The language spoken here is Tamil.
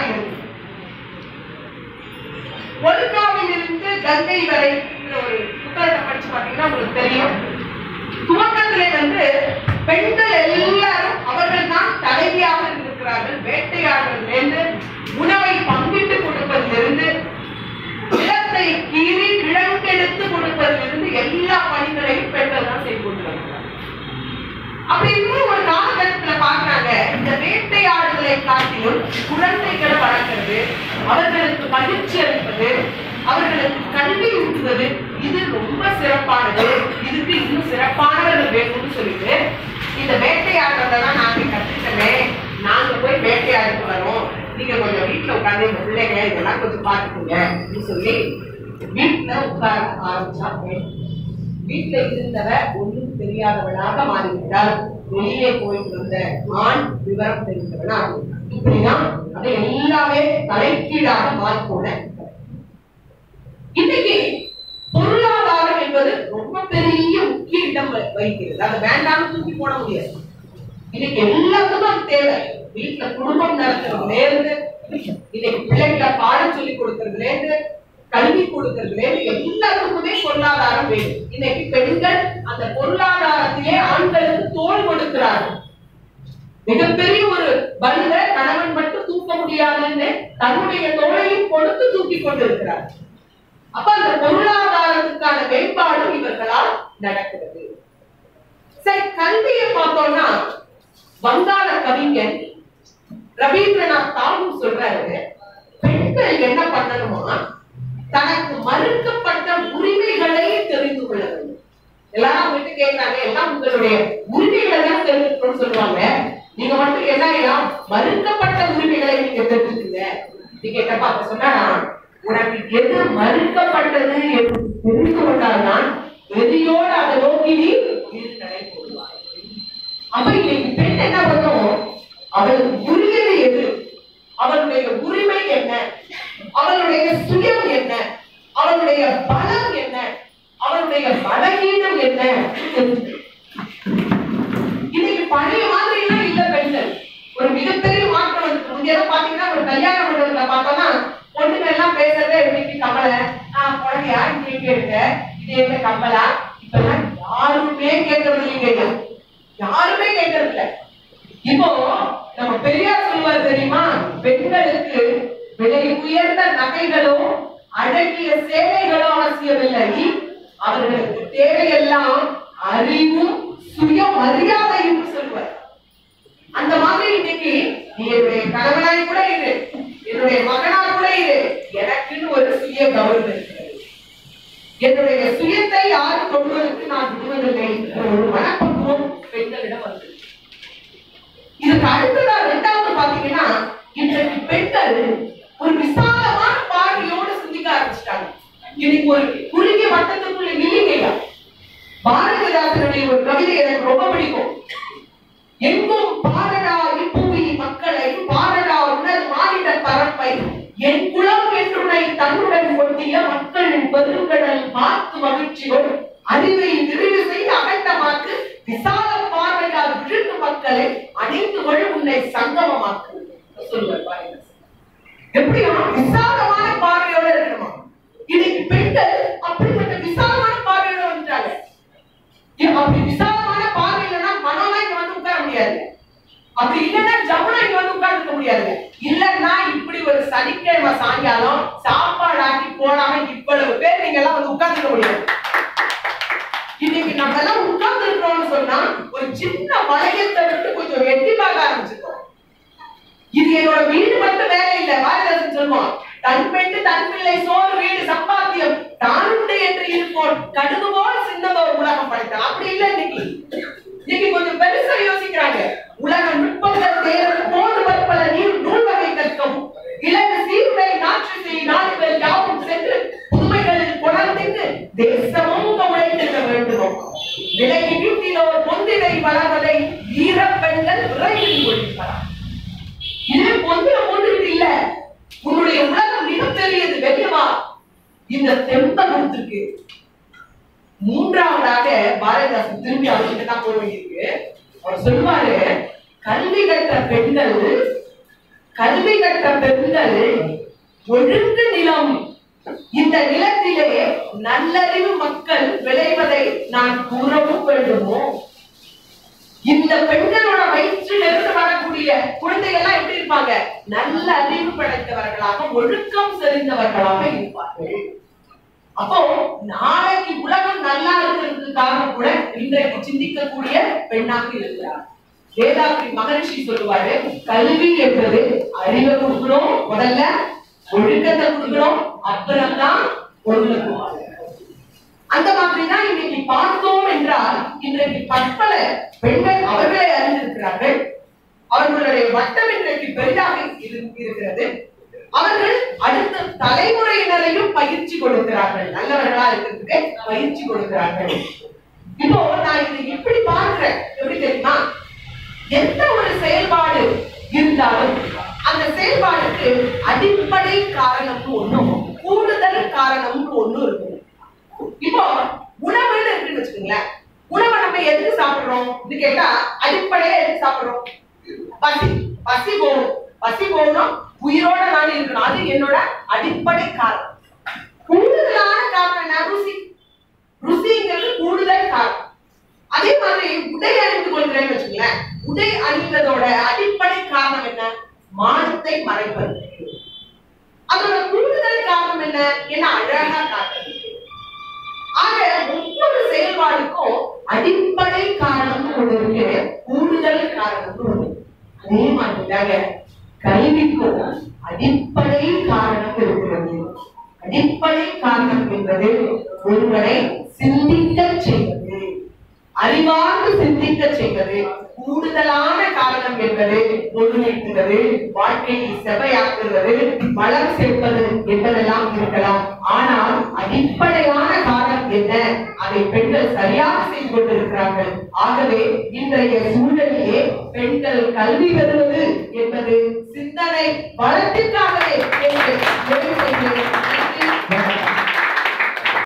இருக்கு ஒழுக்காவிலிருந்து கங்கை வரை இந்த ஒரு புத்தகத்தை படிச்சு பாத்தீங்கன்னா உங்களுக்கு தெரியும் துவக்கத்திலே வந்து பெண்கள் எல்லாரும் அவர்கள் தான் தலைவியாக இருக்கிறார்கள் வேட்டையாடுவதிலிருந்து உணவை பங்கிட்டு கொடுப்பதிலிருந்து நிலத்தை கீறி கிழங்கெடுத்து கொடுப்பதிலிருந்து எல்லா பணிகளையும் பெண்கள் தான் செய்து கொண்டிருக்கிறார்கள் அப்படி இருக்கும் ஒரு காலகட்டத்துல பாக்குறாங்க இந்த வேட்டையாடுதலை காட்டிலும் குழந்தைகளை வளர்க்கிறது அவர்களுக்கு பயிற்சி அளிப்பது அவர்களுக்கு கல்வி ஊட்டுவது இது ரொம்ப சிறப்பானது இதுக்கு இன்னும் சிறப்பானவர்கள் வேணும்னு சொல்லிட்டு இந்த வேட்டையாடுறதெல்லாம் நாங்க கத்துக்கவே நாங்க போய் வேட்டையாடிட்டு வரோம் நீங்க கொஞ்சம் வீட்டுல உட்கார்ந்து இந்த பிள்ளைங்க இதெல்லாம் கொஞ்சம் பாத்துக்கோங்க அப்படின்னு சொல்லி வீட்டுல உட்கார ஆரம்பிச்சா பெண் வீட்டுல இருந்தவ ஒன்றும் தெரியாதவளாக மாறிவிட்டால் வெளியே போயிட்டு வந்த ஆண் விவரம் தெரிந்தவனா இப்படிதான் அதை எல்லாமே தலைக்கீழாக மாறிப்போன இன்னைக்கு பொருளாதாரம் என்பது ரொம்ப பெரிய முக்கிய இடம் வ- வகிக்கிறது அதை வேண்டாம்னு தூக்கி போட முடியாது இன்னைக்கு எல்லாத்துக்கும் அது தேவை வீட்டுல குடும்பம் நடத்துறதுல இருந்து இன்னைக்கு பிள்ளைகளை பாடம் சொல்லி கொடுக்கறதுல இருந்து கல்வி கொடுக்கறதுல இருந்து எல்லாத்துக்குமே பொருளாதாரம் வேணும் இன்னைக்கு பெண்கள் அந்த பொருளாதாரத்திலே ஆண்களுக்கு தோல் கொடுக்கிறார்கள் மிகப்பெரிய ஒரு பலுவை கணவன் மட்டும் தூக்க முடியாதுன்னு தன்னுடைய தோளையும் கொடுத்து தூக்கி கொண்டிருக்கிறார் அப்ப அந்த பொருளாதாரத்துக்கான மேம்பாடும் இவர்களால் நடக்கிறது சரி கல்வியை பார்த்தோம்னா வங்காள கவிஞன் ரவீந்திரநாத் தாகூர் சொல்றாரு பெண்கள் என்ன பண்ணணுமா தனக்கு மறுக்கப்பட்ட உரிமைகளை தெரிந்து கொள்ள வேண்டும் எல்லாரும் போயிட்டு கேட்கிறாங்க எல்லாம் உங்களுடைய உரிமைகளை தான் தெரிஞ்சுக்கணும்னு சொல்லுவாங்க நீங்க மட்டும் என்ன ஆயிடும் மறுக்கப்பட்ட உரிமைகளை நீங்க தெரிஞ்சுக்கீங்க நீ கேட்டப்ப அப்ப சொன்னா உனக்கு எது மறுக்கப்பட்டது என்று தெரிந்து கொண்டால்தான் எதியோடு அதை நோக்கி நீ இரு நடை போடுவாய் அப்ப இன்னைக்கு பெண் என்ன பண்ணும் அவளுக்கு உரியது எது அவளுடைய உரிமை என்ன அவளுடைய சுயம் என்ன அவளுடைய பலம் என்ன அவளுடைய பலகீனம் என்ன இன்னைக்கு பழைய மாதிரி எல்லாம் இல்ல பெண்கள் ஒரு மிகப்பெரிய மாற்றம் வந்து முந்தையெல்லாம் பாத்தீங்கன்னா ஒரு கல்யாண மண்டபத்துல பார்த்தோம்னா பொண்ணுங்க எல்லாம் பேசுறதே இன்னைக்கு கமலை ஆஹ் குழந்தையா நீங்க கேளுங்க இது என்ன கமலா இப்பெல்லாம் யாருமே கேட்கறது இல்லைங்க யாருமே கேட்கறது இல்ல இப்போ நம்ம பெரியார் சொல்லுவார் தெரியுமா பெண்களுக்கு விலை உயர்ந்த நகைகளும் அழகிய சேவைகளும் அவசியமில்லை அவர்களுக்கு தேவையெல்லாம் அறிவும் சுய மரியாதையும் சொல்லுவார் அந்த மாதிரி இன்னைக்கு நீ என்னுடைய கணவனாய் கூட இரு என்னுடைய மகனா கூட இரு எனக்குன்னு ஒரு சுய கௌரவம் இருக்கிறது என்னுடைய சுயத்தை யாரும் தொடுவதற்கு நான் விடுவதில்லை என்ற ஒரு மனப்பக்குவம் பெண்களிடம் வந்தது இதுக்கு அடுத்ததா ரெண்டாவது பாத்தீங்கன்னா இன்றைக்கு பெண்கள் ஒரு விசாலமான பார்வையோடு சிந்திக்க ஆரம்பிச்சிட்டாங்க இன்னைக்கு ஒரு குறுகிய வட்டத்துக்குள்ள இல்லைங்க பாரதிதாசனுடைய ஒரு கவிதை எனக்கு ரொம்ப பிடிக்கும் எங்கும் பாரடா இப்புவி மக்களை பாரடா உணர் மானிட பரப்பை என் குலம் என்றுனை தன்னுடன் கொண்டிய மக்களின் பெருங்கடல் பார்த்து மகிழ்ச்சியோடு அறிவை விரிவு செய்து அகண்டமாக்கு விசால பார்வையால் விழுந்து மக்களை அணிந்து கொள் உன்னை சங்கமமாக்கு சொல்லுவார் பாருங்க எப்படியா விசாலமான பார்வையோட இருக்கணுமா இன்னைக்கு பெண்கள் அப்படிப்பட்ட விசாலமான பார்வையோட வந்துட்டாங்க ஏன் அப்படி விசாலமான பார்வை இல்லைன்னா மனோலாம் இங்க வந்து உட்கார முடியாது அப்படி இல்லைன்னா ஜமுனா இங்க வந்து உட்கார்ந்துக்க முடியாது இல்லைன்னா இப்படி ஒரு சனிக்கிழமை சாயங்காலம் சாப்பாடு ஆக்கி போடாம இவ்வளவு பேர் நீங்க எல்லாம் வந்து உட்கார்ந்துக்க முடியாது இன்னைக்கு நம்ம எல்லாம் உட்கார்ந்து இருக்கிறோம்னு சொன்னா ஒரு சின்ன வளையத்தை விட்டு கொஞ்சம் எட்டி பார்க்க ஆரம்பிச்சிருக்கோம் இது என்னோட வீடு மட்டும் வேலை இல்ல பாரதிதாசன் சொல்லுவான் தன் பெண்டு தன் பிள்ளை சோறு வீடு சம்பாத்தியம் தானுண்டு என்று இருப்போம் கடுகு போல சின்னதோர் உலகம் படைத்தான் அப்படி இல்ல இன்னைக்கு இன்னைக்கு கொஞ்சம் பெருசா யோசிக்கிறாங்க உலக நுட்பங்கள் தேர்வு போது பற்பல நீர் நூல் வகை கற்கவும் இலக்கு சீர்மை நாற்று செய் நாடுகள் யாவும் சென்று புதுமைகளில் கொணர்ந்திட்டு தேசமும் உழைத்திட வேண்டுமோ விலகி வீட்டிலோர் பொந்திரை வளர்வதை ஈரப்பெண்கள் விரைவில் ஒழிப்பார் இது பொந்திர போட்டுக்கிட்டு இல்ல உன்னுடைய உலகம் மிகப்பெரியது வெளியவா இந்த தெம்ப கொடுத்திருக்கு மூன்றாவதாக பாரதிதாசன் திரும்பி அவர்கிட்ட தான் போக வேண்டியிருக்கு அவர் சொல்லுவாரு கல்வி கற்ற பெண்கள் கல்வி கற்ற பெண்கள் ஒழுங்கு நிலம் இந்த நிலத்திலே நல்லறிவு மக்கள் விளைவதை நான் கூறவும் வேண்டுமோ இந்த பெண்களோட வயிற்றிலிருந்து வரக்கூடிய குழந்தைகள்லாம் எப்படி இருப்பாங்க நல்ல அறிவு படைத்தவர்களாக ஒழுக்கம் செறிந்தவர்களாக இருப்பார்கள் அப்போ நாளைக்கு உலகம் நல்லா இருக்கிறதுக்காக கூட இன்றைக்கு சிந்திக்கக்கூடிய பெண்ணாக இருக்கிறார் வேதாத்ரி மகரிஷி சொல்லுவாரு கல்வி என்பது அறிவை கொடுக்கணும் முதல்ல ஒழுக்கத்தை கொடுக்கணும் அப்புறம்தான் பொருளை கொடுக்கணும் அந்த மாதிரி தான் இன்னைக்கு பார்த்தோம் என்றால் இன்றைக்கு பற்பல பெண்கள் அவர்களை அறிந்திருக்கிறார்கள் அவர்களுடைய வட்டம் இன்றைக்கு பெரிதாக இரு- இருக்கிறது அவர்கள் அடுத்த தலைமுறையினரையும் பயிற்சி கொடுக்கிறார்கள் நல்லவர்களா இருக்கிறதுக்கு பயிற்சி கொடுக்கிறார்கள் இப்போ நான் இதை எப்படி பார்க்கிறேன் எப்படி தெரியுமா எந்த ஒரு செயல்பாடு இருந்தாலும் அந்த செயல்பாடுக்கு அடிப்படை காரணம்னு ஒண்ணும் கூடுதல் காரணம்னு ஒண்ணு இருக்கும் இப்போ உணவுன்னு இருக்குன்னு வச்சுக்கோங்களேன் உணவை நம்ம எதுக்கு சாப்பிடுறோம் இது கேட்டா அடிப்படையா எதுக்கு சாப்பிடுறோம் பசி பசி போகணும் பசி போகணும் உயிரோட நான் இருக்கணும் அது என்னோட அடிப்படை காரணம் கூடுதலான காரணம் என்ன ருசி ருசிங்கிறது கூடுதல் காரணம் அதே மாதிரி உடை அணிந்து கொள்கிறேன்னு வச்சுக்கோங்களேன் உடை அணிவதோட அடிப்படை காரணம் என்ன மானத்தை மறைப்பது அதோட கூடுதல் காரணம் என்ன என்ன அழகா காட்டுறது ஆக ஒவ்வொரு செயல்பாடுக்கும் அடிப்படை காரணம் ஒண்ணு இருக்கு கூடுதல் காரணம் ஒண்ணு அதே மாதிரிதாங்க கல்விக்கும் அடிப்படை காரணம் இருக்கிறது அடிப்படை காரணம் என்பது ஒருவரை சிந்திக்க செய்வது அறிவார்ந்து சிந்திக்க செய்வது கூடுதலான காரணம் என்பது ஒருங்கிணைக்கிறது வாழ்க்கையை செவையாக்குகிறது வளம் சேர்ப்பது என்பதெல்லாம் இருக்கலாம் ஆனால் அடிப்படையான காரணம் என்ன அதை பெண்கள் சரியாக செய்து கொண்டிருக்கிறார்கள் ஆகவே இன்றைய சூழலிலே பெண்கள் கல்வி பெறுவது என்பது சிந்தனை வளத்திற்காக